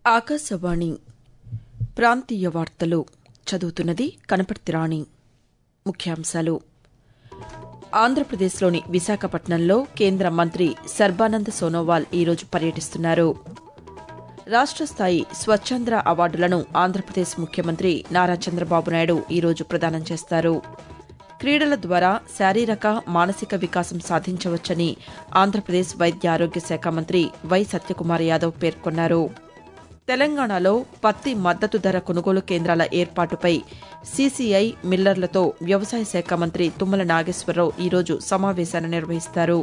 ఆకాశవాణి ప్రాంతీయ వార్తలు చదువుతున్నది కనపర్తి రాణి ముఖ్యాంశాలు ఆంధ్రప్రదేశ్లోని విశాఖపట్నంలో కేంద్ర మంత్రి సర్బానంద్ సోనోవాల్ ఈరోజు పర్యటిస్తున్నారు రాష్ట స్థాయి స్వచ్ఛాంధ్ర అవార్డులను ఆంధ్రప్రదేశ్ ముఖ్యమంత్రి నారా చంద్రబాబు నాయుడు ఈరోజు ప్రదానం చేస్తారు క్రీడల ద్వారా శారీరక మానసిక వికాసం సాధించవచ్చని ఆంధ్రప్రదేశ్ వైద్య ఆరోగ్య శాఖ మంత్రి వై సత్యకుమార్ యాదవ్ పేర్కొన్నారు తెలంగాణలో పత్తి మద్దతు ధర కొనుగోలు కేంద్రాల ఏర్పాటుపై సీసీఐ మిల్లర్లతో వ్యవసాయ శాఖ మంత్రి తుమ్మల నాగేశ్వరరావు ఈరోజు సమావేశాన్ని నిర్వహిస్తారు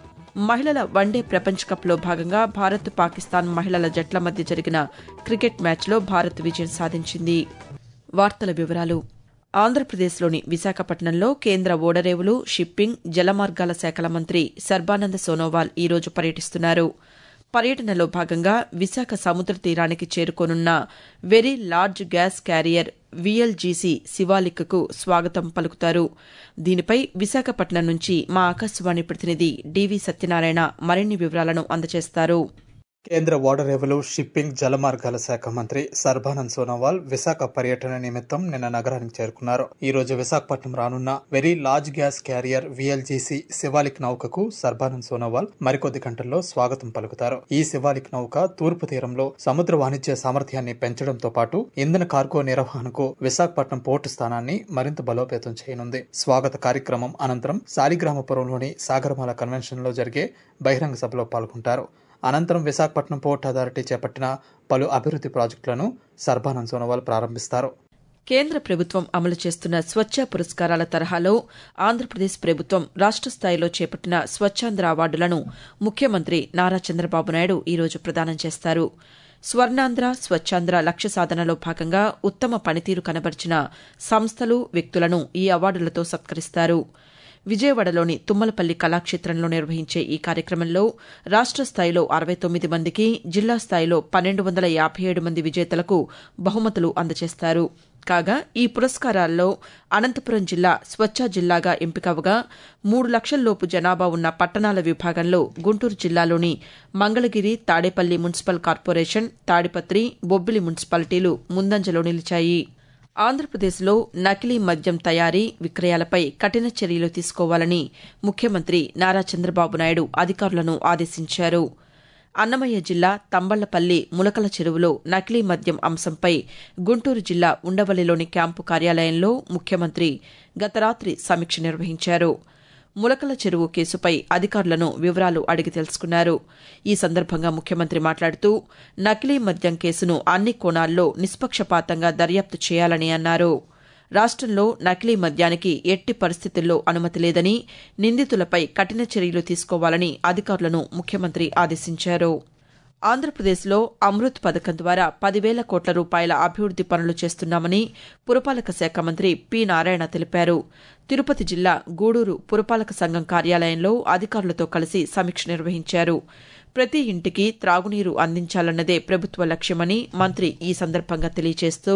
మహిళల వన్డే ప్రపంచ కప్లో భాగంగా భారత్ పాకిస్తాన్ మహిళల జట్ల మధ్య జరిగిన క్రికెట్ మ్యాచ్లో భారత్ విజయం సాధించింది వార్తల వివరాలు ఆంధ్రప్రదేశ్లోని విశాఖపట్నంలో కేంద్ర ఓడరేవులు షిప్పింగ్ జలమార్గాల శాఖల మంత్రి సర్బానంద్ సోనోవాల్ ఈరోజు పర్యటిస్తున్నారు పర్యటనలో భాగంగా విశాఖ సముద్ర తీరానికి చేరుకోనున్న very large gas carrier VLGC శివాలిక్కు స్వాగతం పలుకుతారు దీనిపై విశాఖపట్నం నుంచి మా ఆకాశవాణి ప్రతినిధి డివి సత్యనారాయణ మరిన్ని వివరాలను అందజేస్తారు కేంద్ర ఓడరేవులు షిప్పింగ్ జలమార్గాల శాఖ మంత్రి సర్బానంద్ సోనోవాల్ విశాఖ పర్యటన నిమిత్తం నిన్న నగరానికి చేరుకున్నారు ఈ రోజు విశాఖపట్నం రానున్న very large gas carrier VLGC Shivalik నౌకకు సర్బానంద్ సోనోవాల్ మరికొద్ది గంటల్లో స్వాగతం పలుకుతారు ఈ శివాలిక్ నౌక తూర్పు తీరంలో సముద్ర వాణిజ్య సామర్థ్యాన్ని పెంచడంతో పాటు ఇంధన కార్గో నిర్వహణకు విశాఖపట్నం పోర్టు స్థానాన్ని మరింత బలోపేతం చేయనుంది స్వాగత కార్యక్రమం అనంతరం సాలిగ్రామపురంలోని సాగరమాల కన్వెన్షన్ లో జరిగే బహిరంగ సభలో పాల్గొంటారు అనంతరం విశాఖపట్నం పోర్ట్ అథారిటీ చేపట్టిన పలు అభివృద్ది ప్రాజెక్టులను సర్బానంద్ సోనోవాల్ ప్రారంభిస్తారు కేంద్ర ప్రభుత్వం అమలు చేస్తున్న స్వచ్ఛ పురస్కారాల తరహాలో ఆంధ్రప్రదేశ్ ప్రభుత్వం రాష్ట స్థాయిలో చేపట్టిన స్వచ్ఛాంధ్ర అవార్డులను ముఖ్యమంత్రి నారా చంద్రబాబు నాయుడు ఈరోజు ప్రదానం చేస్తారు స్వర్ణాంధ్ర స్వచ్ఛాంధ్ర లక్ష్య సాధనలో భాగంగా ఉత్తమ పనితీరు కనబరిచిన సంస్థలు వ్యక్తులను ఈ అవార్డులతో సత్కరిస్తారు విజయవాడలోని తుమ్మలపల్లి కళాక్షేత్రంలో నిర్వహించే ఈ కార్యక్రమంలో రాష్ట స్థాయిలో అరవై తొమ్మిది మందికి జిల్లా స్థాయిలో పన్నెండు వందల యాభై ఏడు మంది విజేతలకు బహుమతులు అందజేస్తారు కాగా ఈ పురస్కారాల్లో అనంతపురం జిల్లా స్వచ్ఛ జిల్లాగా ఎంపికవగా మూడు లక్షల్లోపు జనాభా ఉన్న పట్టణాల విభాగంలో గుంటూరు జిల్లాలోని మంగళగిరి తాడేపల్లి మున్సిపల్ కార్పొరేషన్ తాడిపత్రి బొబ్బిలి మున్సిపాలిటీలు ముందంజలో నిలిచాయి ఆంధ్రప్రదేశ్లో నకిలీ మద్యం తయారీ విక్రయాలపై కఠిన చర్యలు తీసుకోవాలని ముఖ్యమంత్రి నారా చంద్రబాబు నాయుడు అధికారులను ఆదేశించారు అన్నమయ్య జిల్లా తంబళ్లపల్లి ములకల చెరువులో నకిలీ మద్యం అంశంపై గుంటూరు జిల్లా ఉండవల్లిలోని క్యాంపు కార్యాలయంలో ముఖ్యమంత్రి గత రాత్రి సమీక్ష నిర్వహించారు ములకల చెరువు కేసుపై అధికారులను వివరాలు అడిగి తెలుసుకున్నారు ఈ సందర్భంగా ముఖ్యమంత్రి మాట్లాడుతూ నకిలీ మద్యం కేసును అన్ని కోణాల్లో నిష్పక్షపాతంగా దర్యాప్తు చేయాలని అన్నారు రాష్టంలో నకిలీ మద్యానికి ఎట్టి పరిస్థితుల్లో అనుమతి లేదని నిందితులపై కఠిన చర్యలు తీసుకోవాలని అధికారులను ముఖ్యమంత్రి ఆదేశించారు ఆంధ్రప్రదేశ్లో అమృత్ పథకం ద్వారా పదివేల కోట్ల రూపాయల అభివృద్ది పనులు చేస్తున్నామని పురపాలక శాఖ మంత్రి పి నారాయణ తెలిపారు తిరుపతి జిల్లా గూడూరు పురపాలక సంఘం కార్యాలయంలో అధికారులతో కలిసి సమీక్ష నిర్వహించారు ప్రతి ఇంటికి త్రాగునీరు అందించాలన్నదే ప్రభుత్వ లక్ష్యమని మంత్రి ఈ సందర్భంగా తెలియజేస్తూ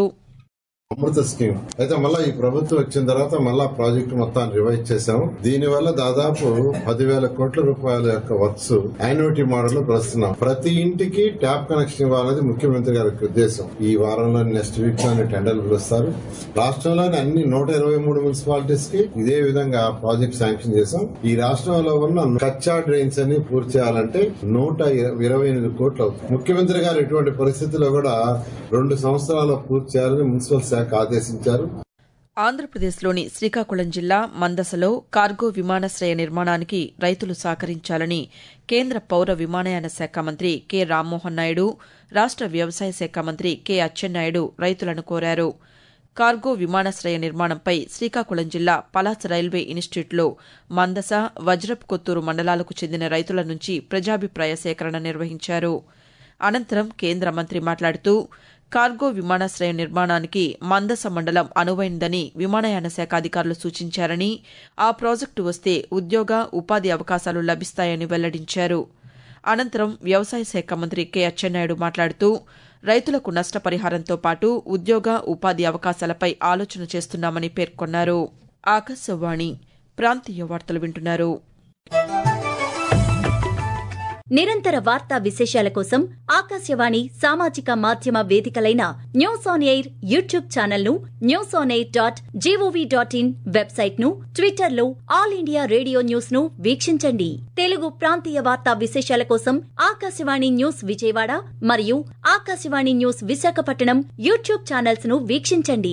అమృత స్కీమ్ అయితే మళ్ళా ఈ ప్రభుత్వం వచ్చిన తర్వాత మళ్ళా ప్రాజెక్టు మొత్తాన్ని రివైజ్ చేశాము దీని వల్ల దాదాపు పదివేల కోట్ల రూపాయల యొక్క వర్క్స్ యాన్యుటీ మోడల్ లో ప్రస్తున్నాం ప్రతి ఇంటికి ట్యాప్ కనెక్షన్ ఇవ్వాలనేది ముఖ్యమంత్రి గారి ఉద్దేశం ఈ వారంలో నెక్స్ట్ వీక్ లోని టెండర్లు పిలుస్తారు రాష్ట్రంలోని అన్ని నూట ఇరవై మూడు మున్సిపాలిటీస్ కి ఇదే విధంగా ప్రాజెక్ట్ శాంక్షన్ చేశాం ఈ రాష్ట్రంలో ఉన్న కచ్చా డ్రైన్స్ అన్ని పూర్తి చేయాలంటే నూట ఇరవై ఎనిమిది కోట్లు అవుతుంది ముఖ్యమంత్రి గారు ఎటువంటి పరిస్థితుల్లో కూడా రెండు సంవత్సరాల్లో పూర్తి చేయాలని మున్సిపల్ శాఖ ఆదేశించారు ఆంధ్రప్రదేశ్లోని శ్రీకాకుళం జిల్లా మందసలో కార్గో విమానాశ్రయ నిర్మాణానికి రైతులు సహకరించాలని కేంద్ర పౌర విమానయాన శాఖ మంత్రి కె రామ్మోహన్ నాయుడు రాష్ట వ్యవసాయ శాఖ మంత్రి కె అచ్చెన్నాయుడు రైతులను కోరారు కార్గో విమానాశ్రయ నిర్మాణంపై శ్రీకాకుళం జిల్లా పలాస రైల్వే ఇన్స్టిట్యూట్లో మందస వజ్రప్ కొత్తూరు మండలాలకు చెందిన రైతుల నుంచి ప్రజాభిప్రాయ సేకరణ నిర్వహించారు అనంతరం కేంద్ర మంత్రి మాట్లాడుతూ కార్గో విమానాశ్రయం నిర్మాణానికి మందస మండలం అనువైందని విమానయాన శాఖ అధికారులు సూచించారని ఆ ప్రాజెక్టు వస్తే ఉద్యోగ ఉపాధి అవకాశాలు లభిస్తాయని వెల్లడించారు అనంతరం వ్యవసాయ శాఖ మంత్రి కె అచ్చెన్నాయుడు మాట్లాడుతూ రైతులకు నష్టపరిహారంతో పాటు ఉద్యోగ ఉపాధి అవకాశాలపై ఆలోచన చేస్తున్నామని పేర్కొన్నారు ఆకాశవాణి ప్రాంతీయ వార్తలు వింటున్నారు నిరంతర వార్తా విశేషాల కోసం ఆకాశవాణి సామాజిక మాధ్యమ వేదికలైన news on air YouTube channel ను news on air dot G O V dot in website ను ట్విట్టర్ లో ఆల్ ఇండియా రేడియో న్యూస్ ను వీక్షించండి తెలుగు ప్రాంతీయ వార్తా విశేషాల కోసం ఆకాశవాణి న్యూస్ విజయవాడ మరియు Akashvani news Visakhapatnam YouTube channels ను వీక్షించండి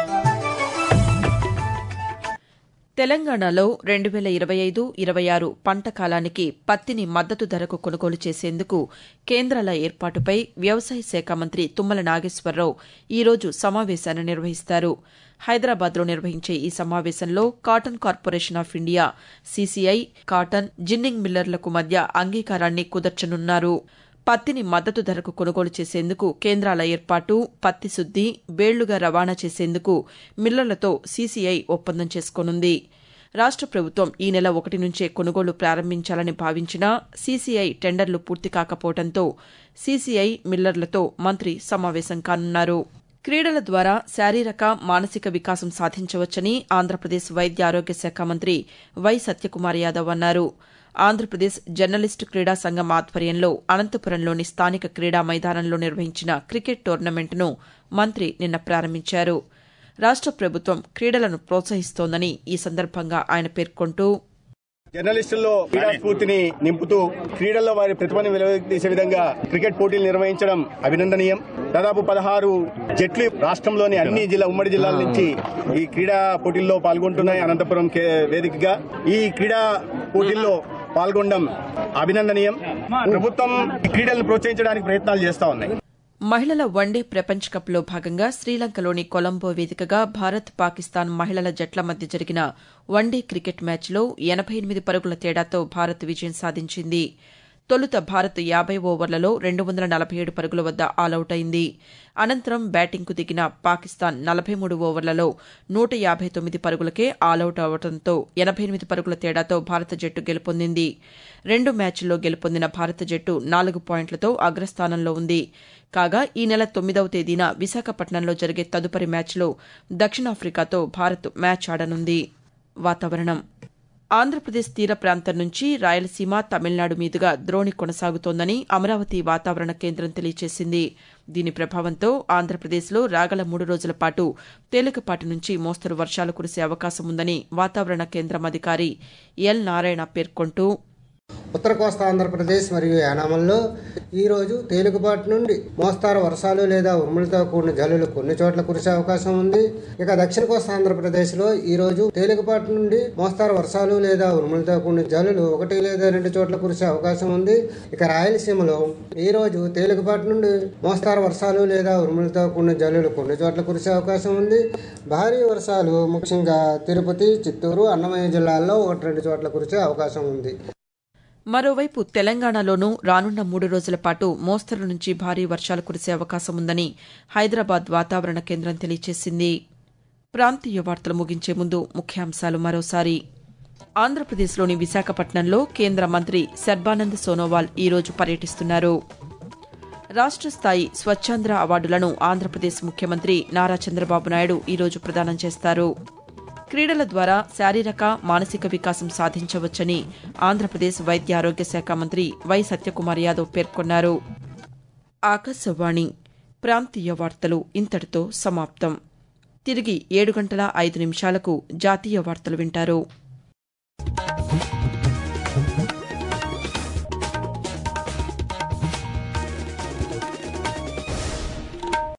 తెలంగాణలో రెండు వేల ఇరవై ఐదు ఇరవై ఆరు పంట కాలానికి పత్తిని మద్దతు ధరకు కొనుగోలు చేసేందుకు కేంద్రాల ఏర్పాటుపై వ్యవసాయ శాఖ మంత్రి తుమ్మల నాగేశ్వరరావు ఈరోజు సమావేశాన్ని నిర్వహిస్తారు హైదరాబాద్లో నిర్వహించే ఈ సమావేశంలో cotton corporation of India CCI cotton ginning మిల్లర్లకు మధ్య అంగీకారాన్ని కుదర్చనున్నారు పత్తిని మద్దతు ధరకు కొనుగోలు చేసేందుకు కేంద్రాల ఏర్పాటు పత్తి శుద్ది బేళ్లుగా రవాణా చేసేందుకు మిల్లర్లతో సీసీఐ ఒప్పందం చేసుకోనుంది రాష్ట ప్రభుత్వం ఈ నెల ఒకటి నుంచే కొనుగోలు ప్రారంభించాలని భావించినా సీసీఐ టెండర్లు పూర్తి కాకపోవడంతో సీసీఐ మిల్లర్లతో మంత్రి సమావేశం కానున్నారు క్రీడల ద్వారా శారీరక మానసిక వికాసం సాధించవచ్చని ఆంధ్రప్రదేశ్ వైద్య ఆరోగ్య శాఖ మంత్రి వై సత్యకుమార్ యాదవ్ అన్నారు ఆంధ్రప్రదేశ్ జర్నలిస్టు క్రీడా సంఘం ఆధ్వర్యంలో అనంతపురంలోని స్థానిక క్రీడా మైదానంలో నిర్వహించిన క్రికెట్ టోర్నమెంట్ను మంత్రి నిన్న ప్రారంభించారు రాష్ట ప్రభుత్వం క్రీడలను ప్రోత్సహిస్తోందని ఈ సందర్భంగా ఆయన పేర్కొంటూ జర్నలిస్టుల్లో క్రీడా స్ఫూర్తిని నింపుతూ క్రీడల్లో వారి ప్రతిభను వెలువతీసే విధంగా క్రికెట్ పోటీలు నిర్వహించడం అభినందనీయం దాదాపు పదహారు జట్లు రాష్ట్రంలోని అన్ని జిల్లా ఉమ్మడి జిల్లాల నుంచి ఈ క్రీడా పోటీల్లో పాల్గొంటున్నాయి అనంతపురం కే- వేదికగా ఈ క్రీడా పోటీల్లో పాల్గొనడం అభినందనీయం ప్రభుత్వం ఈ క్రీడలను ప్రోత్సహించడానికి ప్రయత్నాలు చేస్తా ఉన్నాయి మహిళల వన్డే ప్రపంచ కప్లో భాగంగా శ్రీలంకలోని కొలంబో వేదికగా భారత్ పాకిస్తాన్ మహిళల జట్ల మధ్య జరిగిన వన్డే క్రికెట్ మ్యాచ్లో ఎనబై ఎనిమిది పరుగుల తేడాతో భారత్ విజయం సాధించింది తొలుత భారత్ యాబై ఓవర్లలో రెండు వందల నలభై ఏడు పరుగుల వద్ద ఆలౌట్ అయింది అనంతరం బ్యాటింగ్కు దిగిన పాకిస్తాన్ నలభై మూడు ఓవర్లలో నూట యాభై తొమ్మిది పరుగులకే ఆలౌట్ అవడంతో ఎనబై ఎనిమిది పరుగుల తేడాతో భారత జట్టు గెలుపొందింది రెండు మ్యాచ్ల్లో గెలుపొందిన భారత జట్టు నాలుగు పాయింట్లతో అగ్రస్థానంలో ఉంది కాగా ఈ నెల తొమ్మిదవ తేదీన విశాఖపట్నంలో జరిగే తదుపరి మ్యాచ్లో దక్షిణాఫ్రికాతో భారత్ మ్యాచ్ ఆడనుంది వాతావరణం ఆంధ్రప్రదేశ్ తీర ప్రాంతం నుంచి రాయలసీమ తమిళనాడు మీదుగా ద్రోణి కొనసాగుతోందని అమరావతి వాతావరణ కేంద్రం తెలియజేసింది దీని ప్రభావంతో ఆంధ్రప్రదేశ్లో రాగల మూడు రోజుల పాటు తేలికపాటి నుంచి మోస్తరు వర్షాలు కురిసే అవకాశం ఉందని వాతావరణ కేంద్రం అధికారి ఎల్ నారాయణ పేర్కొంటూ ఉత్తర కోస్తా ఆంధ్రప్రదేశ్ మరియు యానామంలో ఈరోజు తేలికపాటి నుండి మోస్తారు వర్షాలు లేదా ఉరుములతో కూడిన జల్లులు కొన్ని చోట్ల కురిసే అవకాశం ఉంది ఇక దక్షిణ కోస్తా ఆంధ్రప్రదేశ్లో ఈరోజు తేలికపాటి నుండి మోస్తారు వర్షాలు లేదా ఉరుములతో కూడిన జల్లులు ఒకటి లేదా రెండు చోట్ల కురిసే అవకాశం ఉంది ఇక రాయలసీమలో ఈ రోజు తేలికపాటి నుండి మోస్తారు వర్షాలు లేదా ఉరుములతో కూడిన జల్లులు కొన్ని చోట్ల కురిసే అవకాశం ఉంది భారీ వర్షాలు ముఖ్యంగా తిరుపతి చిత్తూరు అన్నమయ్య జిల్లాల్లో ఒకటి రెండు చోట్ల కురిసే అవకాశం ఉంది మరోవైపు తెలంగాణలోనూ రానున్న మూడు రోజుల పాటు మోస్తరు నుంచి భారీ వర్షాలు కురిసే అవకాశం ఉందని హైదరాబాద్ వాతావరణ కేంద్రం తెలియజేసింది ప్రాంతీయ వార్తలు ముగించే ముందు ముఖ్యాంశాలు మరోసారి ఆంధ్రప్రదేశ్లోని విశాఖపట్నంలో కేంద్ర మంత్రి సర్బానంద్ సోనోవాల్ ఈరోజు పర్యటిస్తున్నారు రాష్ట్ర స్థాయి స్వచ్ఛాంధ్ర అవార్డులను ఆంధ్రప్రదేశ్ ముఖ్యమంత్రి నారా చంద్రబాబు నాయుడు ఈరోజు ప్రదానం చేస్తారు క్రీడల ద్వారా శారీరక మానసిక వికాసం సాధించవచ్చని ఆంధ్రప్రదేశ్ వైద్య ఆరోగ్య శాఖ మంత్రి వై సత్యకుమార్ యాదవ్ పేర్కొన్నారు ఆకాశవాణి ప్రాంతీయ వార్తలు ఇంతటితో సమాప్తం తిరిగి ఏడు గంటల ఐదు నిమిషాలకు జాతీయ వార్తలు వింటారు